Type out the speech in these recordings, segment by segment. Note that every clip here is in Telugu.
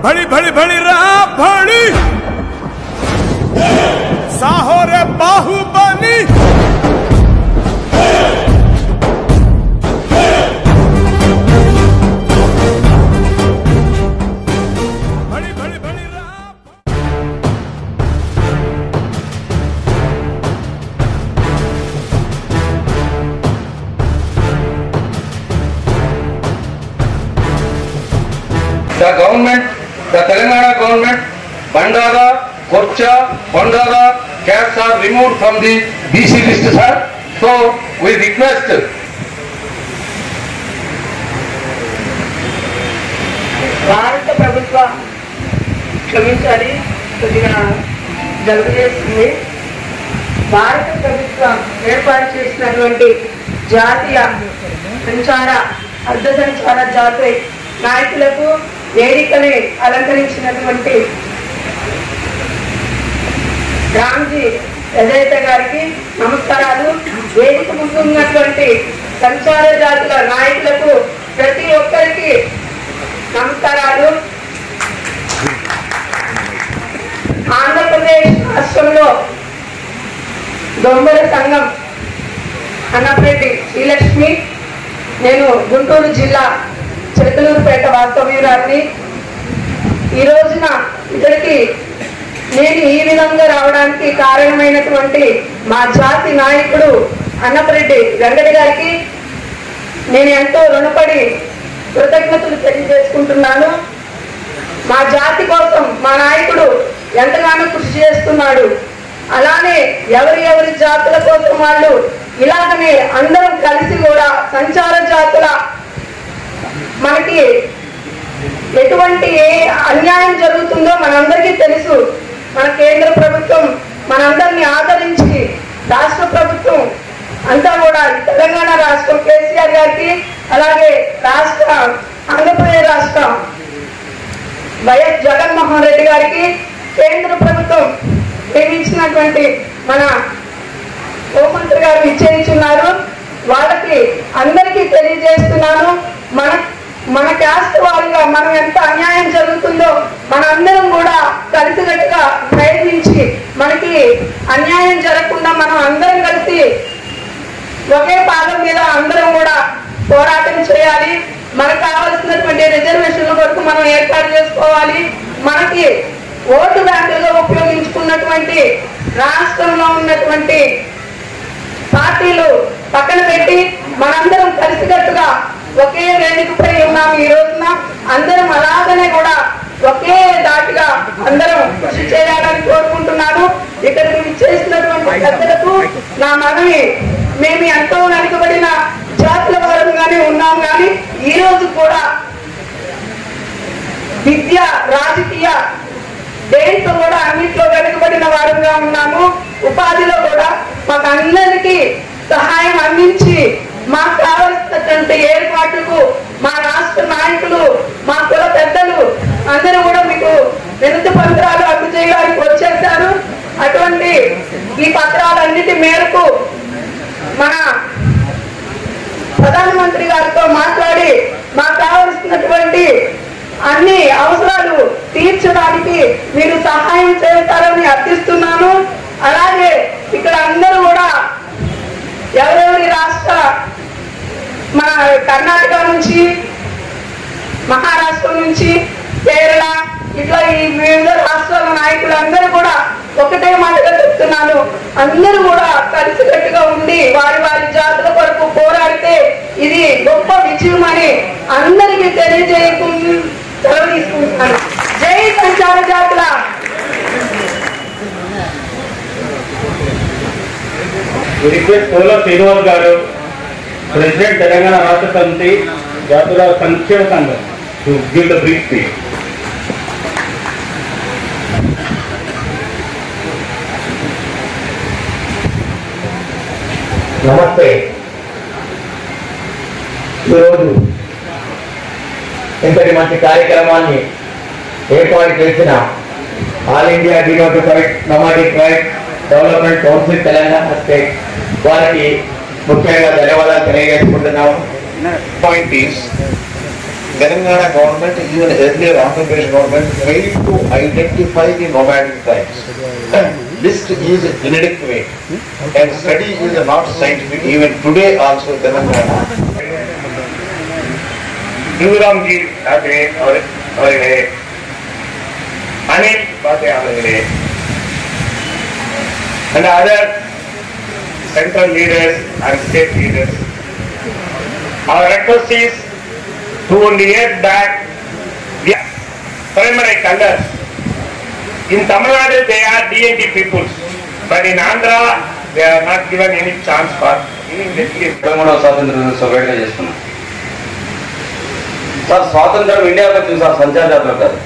भड़ी भड़ी भड़ी रहा भड़ी साहो रे बाहुबली भड़ी भड़ी भड़ी रहा the government, the Telangana government, Bandara, Korcha, Bandara, casts are removed from the BC list, sir. So we request భారత ప్రభుత్వ క్షమించాలి కొద్దిగా జలుబు చేస్తుంది భారత ప్రభుత్వం ఏర్పాటు చేసినటువంటి జాతీయ సంచార అర్ధ సంచార జాతర నాయకులకు వేదికని అలంకరించినటువంటి రామ్జీ రచయిత గారికి నమస్కారాలు వేదిక ముందు ఉన్నటువంటి సంచార జాతుల నాయకులకు ప్రతి ఒక్కరికి నమస్కారాలు ఆంధ్రప్రదేశ్ రాష్ట్రంలో దొంగల సంఘం అన్నప్రెడ్డి శ్రీలక్ష్మి నేను గుంటూరు జిల్లా చిలకలూరుపేట వాస్తవ్యురాలిని ఈ రోజున ఇక్కడికి నేను ఈ విధంగా రావడానికి కారణమైనటువంటి మా జాతి నాయకుడు అన్నపరెడ్డి వెంకట గారికి నేను ఎంతో రుణపడి కృతజ్ఞతలు తెలియజేసుకుంటున్నాను మా జాతి కోసం మా నాయకుడు ఎంతగానో కృషి చేస్తున్నాడు అలానే ఎవరి ఎవరి జాతుల కోసం వాళ్ళు ఇలాగనే అందరం కలిసి కూడా సంచార జాతుల మనకి ఎటువంటి ఏ అన్యాయం జరుగుతుందో మనందరికీ తెలుసు మన కేంద్ర ప్రభుత్వం మనందరినీ ఆదరించి రాష్ట్ర ప్రభుత్వం అంతా కూడా తెలంగాణ రాష్ట్రం కేసీఆర్ గారికి అలాగే రాష్ట్ర ఆంధ్రప్రదేశ్ రాష్ట్రం వైఎస్ జగన్మోహన్ రెడ్డి గారికి కేంద్ర ప్రభుత్వం నియమించినటువంటి మన హోంమంత్రి గారు నిశ్చయించున్నారు వాళ్ళకి అందరికీ తెలియజేస్తున్నాను మన మన క్యాస్ట్ వారిగా మనం ఎంత అన్యాయం జరుగుతుందో మనందరం కూడా కలిసికట్టుగా ప్రయత్నించి మనకి అన్యాయం జరగకుండా మనం అందరం కలిసి ఒకే పాదం మీద అందరం కూడా పోరాటం చేయాలి మనకు కావాల్సినటువంటి రిజర్వేషన్ల కొరకు మనం ఏర్పాటు చేసుకోవాలి మనకి ఓటు బ్యాంకులుగా ఉపయోగించుకున్నటువంటి రాష్ట్రంలో ఉన్నటువంటి పార్టీలు పక్కన పెట్టి మనందరం కలిసికట్టుగా ఒకే వేదికపై ఉన్నాం ఈ రోజున అందరం అలాగనే కూడా ఒకే దాటిగా అందరం కృషి చేయాలని కోరుకుంటున్నాను ఇక్కడికి విచ్చేసినటువంటి పెద్దలకు నా మనవి మేము ఎంతో వెనుకబడిన జాతుల వారంగానే ఉన్నాం కానీ ఈ రోజు కూడా విద్య రాజకీయ దేంట్లో కూడా అన్నింటిలో వెనుకబడిన వారంగా ఉన్నాము ఉపాధిలో కూడా మాకు అందరికీ సహాయం అందించి మాకు కావలసినటువంటి ఏర్పాట్లకు మా రాష్ట్ర నాయకులు మా కుల పెద్దలు అందరూ కూడా మీకు వినతి పత్రాలు అందజేయడానికి వచ్చేసారు అటువంటి ఈ పత్రాలన్నిటి మేరకు మన ప్రధానమంత్రి గారితో మాట్లాడి మాకు కావలసినటువంటి అన్ని అవసరాలు తీర్చడానికి మీరు సహాయం చేస్తారని అర్థిస్తున్నాను అలాగే ఇక్కడ అందరూ కూడా ఎవరెవరి రాష్ట్ర మన కర్ణాటక నుంచి మహారాష్ట్ర నుంచి కేరళ ఇట్లా ఈ వివిధ రాష్ట్రాల నాయకులందరూ కూడా ఒకటే మాటగా చెప్తున్నాను అందరూ కూడా కలిసికట్టుగా ఉండి వారి వారి జాతుల కొరకు పోరాడితే ఇది గొప్ప విజయం అని అందరికీ తెలియజేయకుండా సెలవు తీసుకుంటున్నాను జై సంచార జాతుల రిక్వెస్ట్ పోల శ్రీనివాస్ గారు ప్రెసిడెంట్ తెలంగాణ రాష్ట్ర సమితి జాతుల సంక్షేమ సంఘం to give the brief speech నమస్తే ఈరోజు ఇంతటి మంచి కార్యక్రమాన్ని ఏర్పాటు చేసిన ఆల్ ఇండియా డినోటిఫైడ్ నమాటిక్ రైట్ డెవలప్మెంట్ కౌన్సిల్ తెలంగాణ స్టేట్ వారికి ముఖ్యంగా ధన్యవాదాలు తెలియజేసుకుంటున్నాము point is Telangana government, even earlier Andhra Pradesh government, failed to identify the nomadic tribes. List is inadequate and study is not scientific. Even today also Telangana சிவராம்ஜி டாக்டரே அவர் அவர்களே அனில் பாத்தே அவர்களே and other central leaders and state leaders. Our request is to only years back, we are primary colors. In Tamil Nadu, they are DNT peoples, but in Andhra, they are not given any chance for giving the DNT. Telangana స్వాతంత్ర దినోత్సవం వేడుక చేసుకున్నాం సార్ స్వాతంత్రం ఇండియాకి వచ్చింది సార్ సంచార జాతర కాదు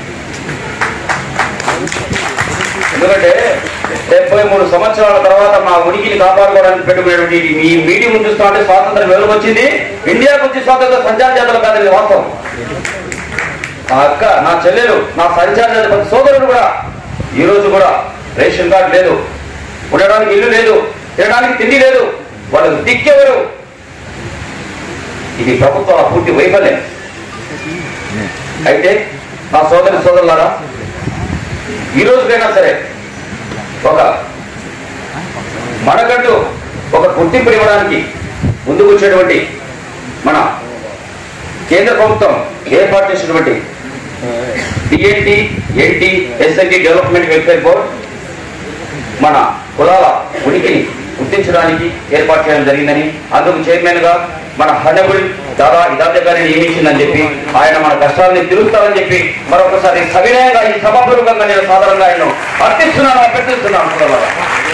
ఎందుకంటే డెబ్బై మూడు సంవత్సరాల తర్వాత మా ఉనికిని కాపాడుకోవడానికి పెట్టుకునేటువంటి ఈ మీడియం చూస్తా అంటే స్వాతంత్రం ఎవరికి వచ్చింది ఇండియాకు వచ్చి స్వాతంత్ర సంచార జాతర కాదు ఇది వాస్తవం నా అక్క నా చెల్లెలు నా సంచార జాతర ప్రతి సోదరుడు కూడా ఈ రోజు కూడా రేషన్ కార్డు లేదు ఉండడానికి ఇల్లు లేదు తినడానికి తిండి లేదు వాళ్ళకి దిక్కెవరు ఇది ప్రభుత్వాల పూర్తి వైఫల్యం అయితే నా సోదరి సోదరులారా ఈ రోజుకైనా సరే ఒక మనకంటూ ఒక గుర్తింపు ఇవ్వడానికి ముందుకు వచ్చేటువంటి మన కేంద్ర ప్రభుత్వం ఏర్పాటు చేసినటువంటి DNT NT SNT development welfare board మన కులాల ఉనికిని గుర్తించడానికి ఏర్పాటు చేయడం జరిగిందని అందుకు చైర్మన్ గా మన హనబుల్ దాదా ఇదాదే గారిని నియమించిందని చెప్పి ఆయన మన కష్టాలని తిరుగుతారని చెప్పి మరొకసారి సవినయంగా ఈ సభాపూర్వకంగా నేను సాధారణంగా ఆయన అర్థిస్తున్నాను అభ్యర్థిస్తున్నాను సోదరులారా.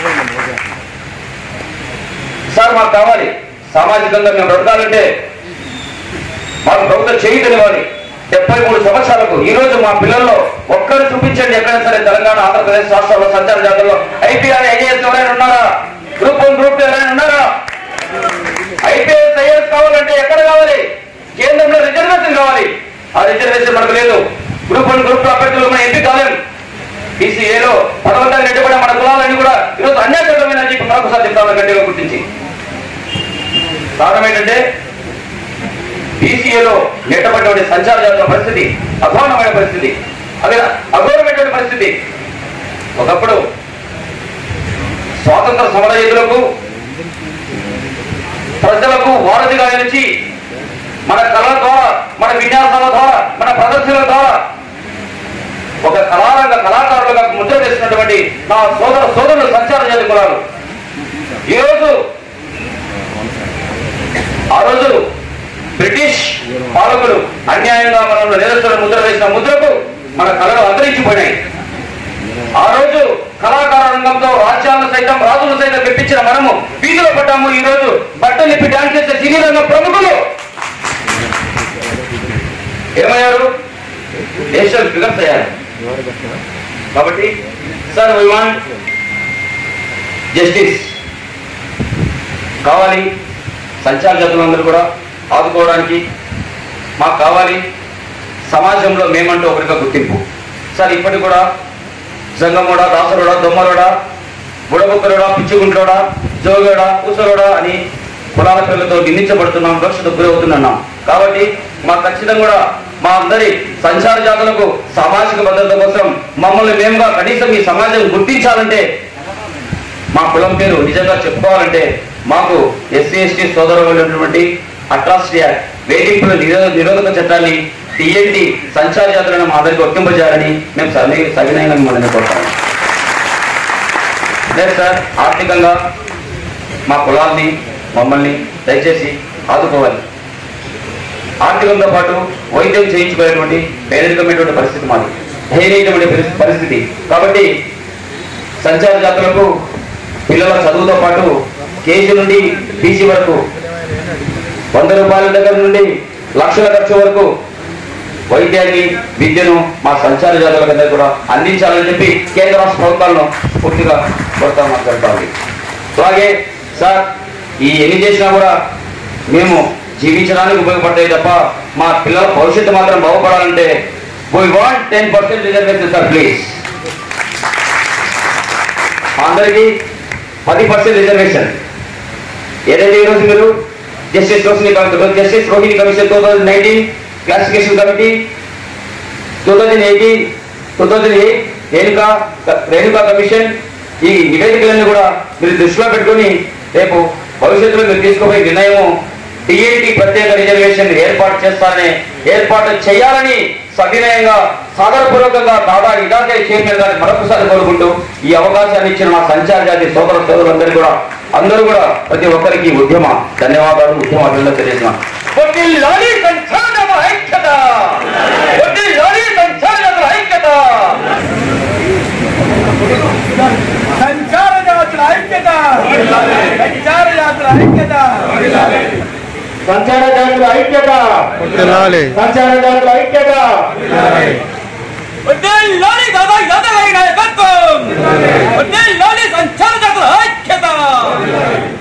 సార్ మాకు కావాలి సామాజికంగా మేము బ్రతకాలంటే మాకు ప్రభుత్వం చేయటనివ్వాలి డెబ్బై మూడు సంవత్సరాలకు ఈ రోజు మా పిల్లల్లో ఒక్కరు చూపించండి ఎక్కడైనా సరే తెలంగాణ ఆంధ్రప్రదేశ్ రాష్ట్రాల్లో సంచార జాతరలో ఐపీఆర్ ఐఏఎస్ ఎవరైనా ఉన్నారా గ్రూప్ వన్ గ్రూప్ టూ ఎవరైనా ఉన్నారా ఐపీఎస్ ఐఏఎస్ కావాలంటే ఎక్కడ కావాలి కేంద్రంలో రిజర్వేషన్ కావాలి ఆ రిజర్వేషన్ మనకు లేదు గ్రూప్ వన్ గ్రూప్ టూ అభ్యర్థులు మన ఎంపీ కాలేం బీసీఏలో పదవంతాన్ని నెట్టుబడి మన కులాలన్నీ కూడా ఈరోజు అన్యాయకరమైన చెప్పి మరొకసారి చెప్తాను గట్టిగా గుర్తించి కారణం ఏంటంటే బీసీఏలో నెట్టబడినటువంటి సంచార జాతుల పరిస్థితి అధ్వానమైన పరిస్థితి అదే అఘోరమైనటువంటి పరిస్థితి ఒకప్పుడు స్వాతంత్ర సమరయోధులకు ప్రజలకు వారధిగా నిలిచి మన కళల ద్వారా మన విన్యాసాల ద్వారా మన ప్రదర్శనల ద్వారా ఒక కళారంగ కళాకారులుగా ముద్ర వేసినటువంటి నా సోదర సోదరులు సంచార జాతి కులాలు ఈరోజు ఆ రోజు బ్రిటిష్ పాలకులు అన్యాయంగా మనల్ని నిరసన ముద్ర వేసిన ముద్రకు మన కళలు అంతరించిపోయినాయి ఆ రోజు కళాకార రంగంతో రాజ్యాలను సైతం రాజులు సైతం మెప్పించిన మనము వీధిలో పడ్డాము ఈ రోజు బట్టలు ఇప్పి డాన్స్ చేసే సినీ రంగ ప్రముఖులు ఏమయ్యారు నేషనల్ ఫిగర్స్ అయ్యారు కాబట్టి సార్ వీ వాంట్ జస్టిస్ కావాలి సంచార జాతులందరూ కూడా ఆదుకోవడానికి మాకు కావాలి సమాజంలో మేమంటూ ఒకరిగా గుర్తింపు సార్ ఇప్పటికి కూడా జంగమోడా దాసరోడా దొమ్మరోడా బుడబుక్కరోడా పిచ్చిగుంట్లోడా జోగోడా పూసరోడా అని కులాల పేర్లతో నిందించబడుతున్నాం వివక్షతకు గురవుతున్నాం కాబట్టి మా ఖచ్చితంగా కూడా మా అందరి సంచార జాతులకు సామాజిక భద్రత కోసం మమ్మల్ని మేముగా కనీసం ఈ సమాజం గుర్తించాలంటే మా కులం పేరు నిజంగా చెప్పుకోవాలంటే మాకు ఎస్సీ ఎస్టీ సోదరులైనటువంటి అట్రాసిటీ యాక్ట్ వేధింపుల నిరో- నిరోధక చట్టాన్ని టీఎన్టీ సంచార జాతులను మా అందరికి వర్తింపజేయాలని మేము సవి సవినయంగా మిమ్మల్ని కోరుతాము లేదు సార్ ఆర్థికంగా మా కులాల్ని మమ్మల్ని దయచేసి ఆదుకోవాలి ఆర్థికంతో పాటు వైద్యం చేయించుకునేటువంటి పేదరికమైనటువంటి పరిస్థితి మాది దయనీయమైన పరిస్థితి- పరిస్థితి కాబట్టి సంచార జాతులకు పిల్లల చదువుతో పాటు కేజీ నుండి పీజీ వరకు వంద రూపాయల దగ్గర నుండి లక్షల ఖర్చు వరకు వైద్యాన్ని విద్యను మా సంచార జాతులకు కూడా అందించాలని చెప్పి కేంద్ర రాష్ట్ర ప్రభుత్వాలను పూర్తిగా కోరుతా మాట్లాడుతుంది అలాగే సార్ ఈ ఎన్ని చేసినా కూడా మేము జీవించడానికి ఉపయోగపడతాయి తప్ప మా పిల్లల భవిష్యత్తు మాత్రం బాగుపడాలంటే we want ten percent reservation sir please అందరికీ పది పర్సెంట్ రిజర్వేషన్ ఏదైతే ఈరోజు మీరు justice Rohini commission justice Rohini commission two thousand nineteen classification committee two thousand eighteen two thousand eight Renuka Renuka commission ఈ నివేదికలన్నీ కూడా మీరు దృష్టిలో పెట్టుకొని రేపు భవిష్యత్తులో మీరు తీసుకోబోయే నిర్ణయము టీఏటీ ప్రత్యేక రిజర్వేషన్ ఏర్పాటు చేస్తారని ఏర్పాటు చేయాలని సవినయంగా సాగరపూర్వకంగా దాదా ఇదాకే చైర్మన్ గారిని మరొకసారి కోరుకుంటూ ఈ అవకాశాన్ని ఇచ్చిన మా సంచార జాతి సోదర సోదరులందరూ కూడా అందరూ కూడా ప్రతి ఒక్కరికి ఉద్యమ ధన్యవాదాలు ఉద్యమ అభినందనలు తెలియజేస్తున్నాను వడ్డీలాలి సంచాలన ఐక్యత వడ్డీలాలి సంచాలన ఐక్యత సంచార యాత్ర ఐక్యత సంచార యాత్ర ఐక్యత సంచార జాతుల ఐక్యత సంచార జాతుల ఐక్యత వడ్డీలాలి దాదా యాదవ్ గారి నాయకత్వం వడ్డీలాలి సంచార యాత్ర ఐక్యత